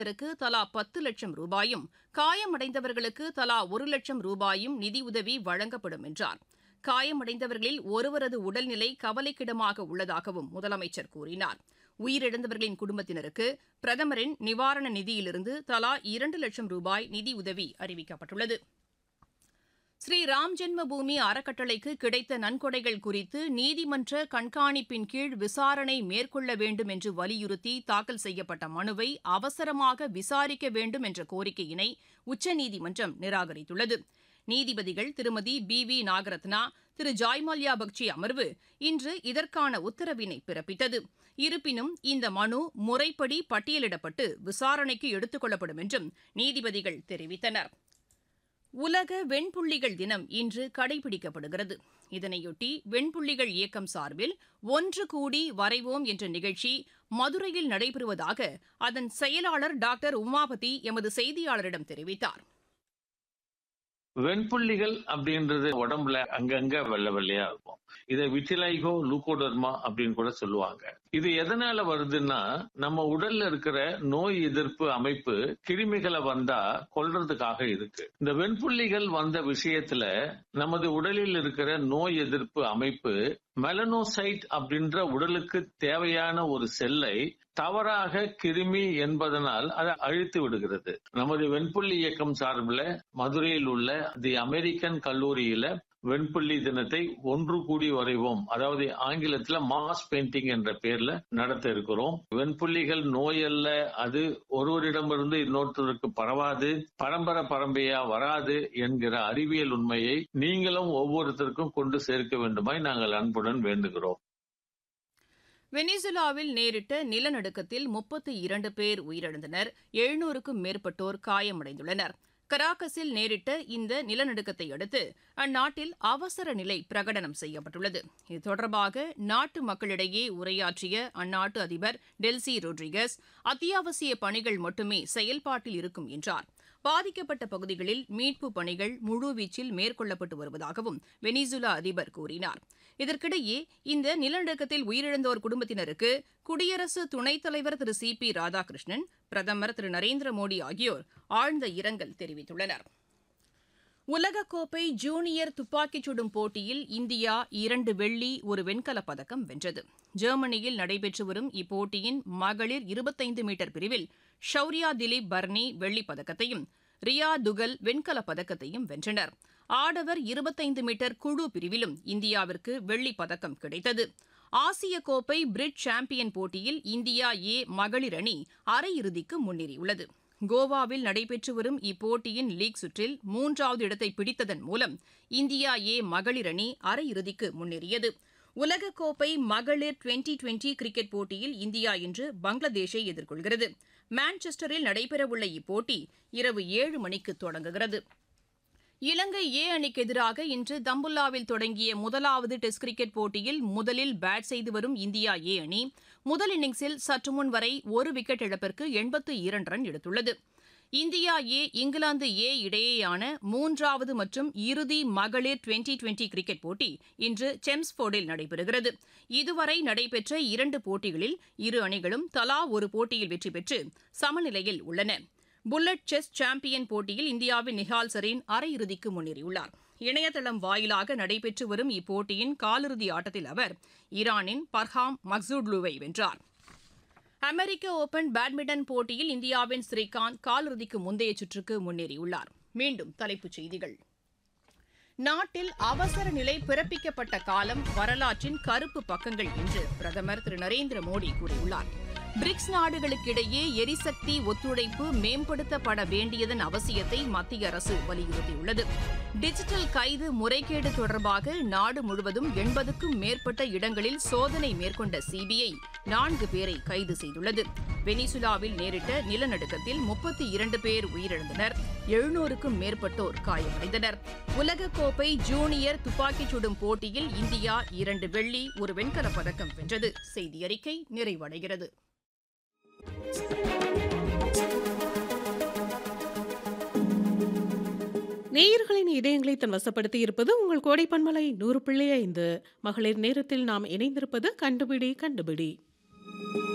ருக்கு தலா பத்து லட்சம் ரூபாயும் காயமடைந்தவர்களுக்கு தலா ஒரு லட்சம் ரூபாயும் நிதியுதவி வழங்கப்படும் என்றார் காயமடைந்தவர்களில் ஒருவரது உடல்நிலை கவலைக்கிடமாக உள்ளதாகவும் முதலமைச்சர் கூறினார் உயிரிழந்தவர்களின் குடும்பத்தினருக்கு பிரதமரின் நிவாரண நிதியிலிருந்து தலா இரண்டு லட்சம் ரூபாய் நிதியுதவி அறிவிக்கப்பட்டுள்ளது ஸ்ரீ ராம் ஜென்ம பூமி அறக்கட்டளைக்கு கிடைத்த நன்கொடைகள் குறித்து நீதிமன்ற கண்காணிப்பின் கீழ் விசாரணை மேற்கொள்ள வேண்டும் என்று வலியுறுத்தி தாக்கல் செய்யப்பட்ட மனுவை அவசரமாக விசாரிக்க வேண்டும் என்ற கோரிக்கையினை உச்சநீதிமன்றம் நிராகரித்துள்ளது நீதிபதிகள் திருமதி பி வி நாகரத்னா திரு ஜாய்மல்யா பக்சி அமர்வு இன்று இதற்கான உத்தரவினை பிறப்பித்தது இருப்பினும் இந்த மனு முறைப்படி பட்டியலிடப்பட்டு விசாரணைக்கு எடுத்துக் கொள்ளப்படும் என்றும் நீதிபதிகள் தெரிவித்தனர் உலக வெண்புள்ளிகள் தினம் இன்று கடைபிடிக்கப்படுகிறது இதனையொட்டி வெண்புள்ளிகள் இயக்கம் சார்பில் ஒன்று கூடி வரைவோம் என்ற நிகழ்ச்சி மதுரையில் நடைபெறுவதாக அதன் செயலாளர் டாக்டர் உமாபதி எமது செய்தியாளரிடம் தெரிவித்தார் வெண்புள்ளிகள் அப்படின்றது உடம்புல அங்கங்க வெள்ளை வெள்ளையா இருக்கும் இதை விட்டிலைகோ லூகோடர்மா அப்படின்னு கூட சொல்லுவாங்க இது எதனால வருதுன்னா நம்ம உடல்ல இருக்கிற நோய் எதிர்ப்பு அமைப்பு கிருமிகளை வந்தா கொல்றதுக்காக இருக்கு இந்த வெண்புள்ளிகள் வந்த விஷயத்துல நமது உடலில் இருக்கிற நோய் எதிர்ப்பு அமைப்பு மெலனோசைட் அப்படின்ற உடலுக்கு தேவையான ஒரு செல்லை தவறாக கிருமி என்பதனால் அதை அழித்து விடுகிறது நமது வெண்புள்ளி இயக்கம் சார்பில் மதுரையில் உள்ள தி அமெரிக்கன் கல்லூரியில வெண்புள்ளி தினத்தை ஒன்று கூடி வரைவோம் அதாவது ஆங்கிலத்துல மாஸ் பெயிண்டிங் என்ற பேர்ல நடத்த இருக்கிறோம் வெண்புள்ளிகள் நோய் அல்ல அது ஒருவரிடமிருந்து இன்னொருத்தருக்கு பரவாது பரம்பரை பரம்பரையா வராது என்கிற அறிவியல் உண்மையை நீங்களும் ஒவ்வொருத்தருக்கும் கொண்டு சேர்க்க வேண்டுமாய் நாங்கள் அன்புடன் வேண்டுகிறோம் வெனிசுலாவில் நேரிட்ட நிலநடுக்கத்தில் முப்பத்தி இரண்டு பேர் உயிரிழந்தனர் எழுநூறுக்கும் மேற்பட்டோர் காயமடைந்துள்ளனர் கராகஸில் நேரிட்ட இந்த நிலநடுக்கத்தை அடுத்து அந்நாட்டில் அவசர நிலை பிரகடனம் செய்யப்பட்டுள்ளது இது தொடர்பாக நாட்டு மக்களிடையே உரையாற்றிய அந்நாட்டு அதிபர் டெல்சி ரொட்ரிகஸ் அத்தியாவசிய பணிகள் மட்டுமே செயல்பாட்டில் இருக்கும் என்றார் பாதிக்கப்பட்ட பகுதிகளில் மீட்பு பணிகள் முழுவீச்சில் மேற்கொள்ளப்பட்டு வருவதாகவும் வெனிசுலா அதிபர் கூறினார் இதற்கிடையே இந்த நிலநடுக்கத்தில் உயிரிழந்தோர் குடும்பத்தினருக்கு குடியரசு துணைத் தலைவர் திரு சி பி ராதாகிருஷ்ணன் பிரதமர் திரு நரேந்திர மோடி ஆகியோர் ஆழ்ந்த இரங்கல் தெரிவித்துள்ளனர் உலகக்கோப்பை ஜூனியர் துப்பாக்கிச் சுடும் போட்டியில் இந்தியா இரண்டு வெள்ளி ஒரு வெண்கலப் பதக்கம் வென்றது ஜெர்மனியில் நடைபெற்று வரும் இப்போட்டியின் மகளிர் இருபத்தைந்து மீட்டர் பிரிவில் ஷௌரியா திலீப் பர்னி வெள்ளிப் பதக்கத்தையும் ரியா துகல் வெண்கலப் பதக்கத்தையும் வென்றனர் ஆடவர் இருபத்தைந்து மீட்டர் குழு பிரிவிலும் இந்தியாவிற்கு வெள்ளிப் பதக்கம் கிடைத்தது ஆசிய கோப்பை பிரிட் சாம்பியன் போட்டியில் இந்தியா ஏ மகளிர் அணி அரையிறுதிக்கு முன்னேறியுள்ளது கோவாவில் நடைபெற்று வரும் இப்போட்டியின் லீக் சுற்றில் மூன்றாவது இடத்தை பிடித்ததன் மூலம் இந்தியா ஏ மகளிர் அணி அரையிறுதிக்கு முன்னேறியது உலகக்கோப்பை மகளிர் டுவெண்டி டுவெண்டி கிரிக்கெட் போட்டியில் இந்தியா இன்று பங்களாதேஷை எதிர்கொள்கிறது மான்செஸ்டரில் நடைபெறவுள்ள இப்போட்டி இரவு ஏழு மணிக்கு தொடங்குகிறது இலங்கை ஏ அணிக்கு எதிராக இன்று தம்புல்லாவில் தொடங்கிய முதலாவது டெஸ்ட் கிரிக்கெட் போட்டியில் முதலில் பேட் செய்து வரும் இந்தியா ஏ அணி முதல் இன்னிங்ஸில் சற்று முன் வரை ஒரு விக்கெட் இழப்பிற்கு எண்பத்து இரண்டு ரன் எடுத்துள்ளது இந்தியா ஏ இங்கிலாந்து ஏ இடையேயான மூன்றாவது மற்றும் இறுதி மகளிர் டுவெண்டி டுவெண்டி கிரிக்கெட் போட்டி இன்று செம்ஸ்போர்டில் நடைபெறுகிறது இதுவரை நடைபெற்ற இரண்டு போட்டிகளில் இரு அணிகளும் தலா ஒரு போட்டியில் வெற்றி பெற்று சமநிலையில் உள்ளன புல்லட் செஸ் சாம்பியன் போட்டியில் இந்தியாவின் நிஹால் சரீன் அரையிறுதிக்கு முன்னேறியுள்ளார் இணையதளம் வாயிலாக நடைபெற்று வரும் இப்போட்டியின் காலிறுதி ஆட்டத்தில் அவர் ஈரானின் பர்ஹாம் மக்சூட்லுவை வென்றார் அமெரிக்க ஓபன் பேட்மிண்டன் போட்டியில் இந்தியாவின் ஸ்ரீகாந்த் காலிறுதிக்கு முந்தைய சுற்றுக்கு முன்னேறியுள்ளார் மீண்டும் தலைப்புச் செய்திகள் நாட்டில் அவசர நிலை பிறப்பிக்கப்பட்ட காலம் வரலாற்றின் கருப்பு பக்கங்கள் என்று பிரதமர் திரு நரேந்திர மோடி கூறியுள்ளார் பிரிக்ஸ் நாடுகளுக்கிடையே எரிசக்தி ஒத்துழைப்பு மேம்படுத்தப்பட வேண்டியதன் அவசியத்தை மத்திய அரசு வலியுறுத்தியுள்ளது டிஜிட்டல் கைது முறைகேடு தொடர்பாக நாடு முழுவதும் எண்பதுக்கும் மேற்பட்ட இடங்களில் சோதனை மேற்கொண்ட சிபிஐ நான்கு பேரை கைது செய்துள்ளது வெனிசுலாவில் நேரிட்ட நிலநடுக்கத்தில் முப்பத்தி இரண்டு பேர் உயிரிழந்தனர் எழுநூறுக்கும் மேற்பட்டோர் காயமடைந்தனர் உலகக்கோப்பை ஜூனியர் துப்பாக்கிச் சுடும் போட்டியில் இந்தியா இரண்டு வெள்ளி ஒரு வெண்கலப் பதக்கம் வென்றது செய்தி அறிக்கை நிறைவடைகிறது நேயர்களின் இதயங்களை தன் வசப்படுத்தி இருப்பது உங்கள் கோடை பன்மலை நூறு பிள்ளை ஐந்து மகளிர் நேரத்தில் நாம் இணைந்திருப்பது கண்டுபிடி கண்டுபிடி